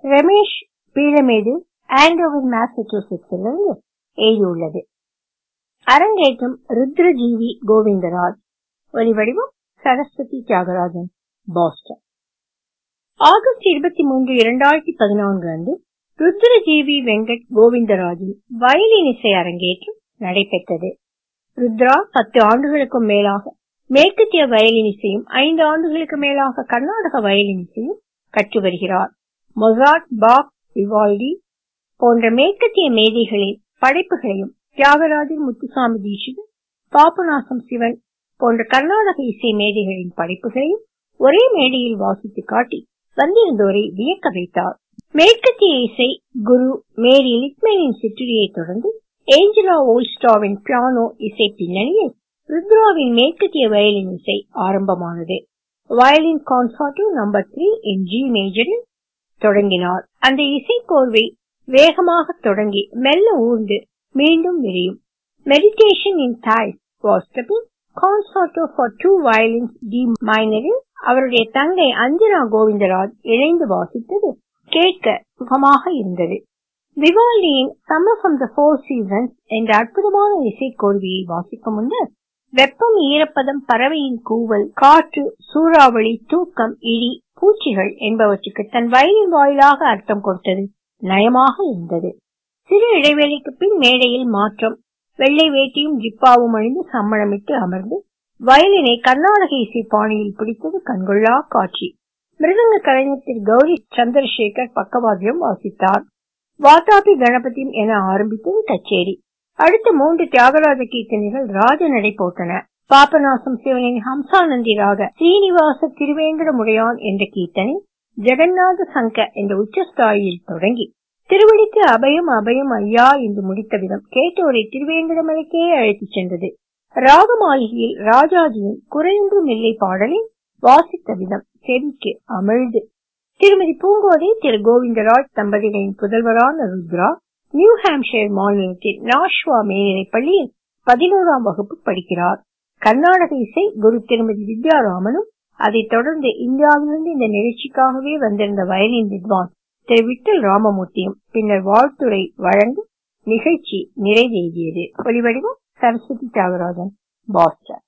ரமேஷ் பீளமேடு ஆண்டோவின் மாசச்சூசெட்ஸிலிருந்து எழுதியுள்ளது அரங்கேற்றம் ருத்ரஜீவி கோவிந்தராஜ் ஒலிவடிவம் சரஸ்வதி தியாகராஜன் பாஸ்டன் ஆகஸ்ட் இருபத்தி மூன்று இரண்டாயிரத்தி பதினான்கு அன்று ருத்ரஜீவி வெங்கட் கோவிந்தராஜின் வயலின் இசை அரங்கேற்றம் நடைபெற்றது ருத்ரா பத்து ஆண்டுகளுக்கும் மேலாக மேற்கத்திய வயலின் இசையும் ஐந்து ஆண்டுகளுக்கு மேலாக கர்நாடக வயலின் இசையும் கற்று வருகிறார் மொசாட் பாக் விவால்டி போன்ற மேற்கத்திய மேதைகளின் படைப்புகளையும் தியாகராஜன் முத்துசாமி தீட்சிதர் பாபநாசம் சிவன் போன்ற கர்நாடக இசை மேதைகளின் படைப்புகளையும் ஒரே மேடையில் வாசித்து காட்டி வந்திருந்தோரை வியக்க வைத்தார் மேற்கத்திய இசை குரு மேரி லிட்மேனின் சிற்றுரையை தொடர்ந்து ஏஞ்சலா ஓல்ஸ்டாவின் பியானோ இசை பின்னணியில் ருத்ராவின் மேற்கத்திய வயலின் இசை ஆரம்பமானது violin concerto number three in G மேஜரில் தொடங்கினார் அந்த இசை கோர்வை வேகமாக தொடங்கி மெல்ல ஊர்ந்து மீண்டும் விரியும் மெடிடேஷன் இன் தாய் வாஸ்டபிள் concerto for two violins D மைனரில் அவருடைய தங்கை அஞ்சனா கோவிந்தராஜ் இணைந்து வாசித்தது கேட்க சுகமாக இருந்தது விவால்டியின் summer from the four seasons என்ற அற்புதமான இசை கோர்வியை வாசிக்கும் முன்னர் வெப்பம் ஈரப்பதம் பறவையின் கூவல் காற்று சூறாவளி தூக்கம் இடி பூச்சிகள் என்பவற்றுக்கு தன் வயலின் வாயிலாக அர்த்தம் கொடுத்தது நயமாக இருந்தது சிறு இடைவேளைக்கு பின் மேடையில் மாற்றம் வெள்ளை வேட்டியும் ஜிப்பாவும் அணிந்து சம்மணமிட்டு அமர்ந்து வயலினை கர்நாடக இசை பாணியில் பிடித்தது கண்கொள்ளா காட்சி மிருதங்க கலைஞர் திரு கௌரி சந்திரசேகர் பக்கவாத்தியம் வாசித்தார் வாதாபி கணபதியும் என ஆரம்பித்தது கச்சேரி அடுத்த மூன்று தியாகராஜ கீர்த்தனைகள் ராஜ நடை போட்டன பாபநாசம் சிவனின் ஹம்சானந்தி ராக ஸ்ரீனிவாச திருவேங்கடமுடையான் என்ற கீர்த்தனை ஜெகநாத சங்க என்ற உச்சஸ்தாயில் தொடங்கி திருவடிக்கு அபயம் அபயம் ஐயா என்று முடித்த விதம் கேட்டோரை திருவேங்கடமலைக்கே அழைத்துச் சென்றது ராக மாளிகையில் ராஜாஜியின் குறையொன்றும் இல்லை பாடலை வாசித்த விதம் செவிக்கு அமிழ்து திருமதி பூங்கோதை திரு கோவிந்தராஜ் தம்பதிகளின் புதல்வரான ருத்ரா நியூ ஹாம்ஷயர் மாநிலத்தின் நாஷ்வா மேல்நிலைப் பள்ளியில் பதினோராம் வகுப்பு படிக்கிறார் கர்நாடக இசை குரு திருமதி வித்யாராமனும் அதைத் தொடர்ந்து இந்தியாவிலிருந்து இந்த நிகழ்ச்சிக்காகவே வந்திருந்த வயலின் வித்வான் திரு விட்டல் ராமமூர்த்தியும் பின்னர் வாழ்த்துறை வழங்க நிகழ்ச்சி நிறைவேறியது ஒலிவடிவம் சரஸ்வதி தியாகராஜன் பாஸ்டன்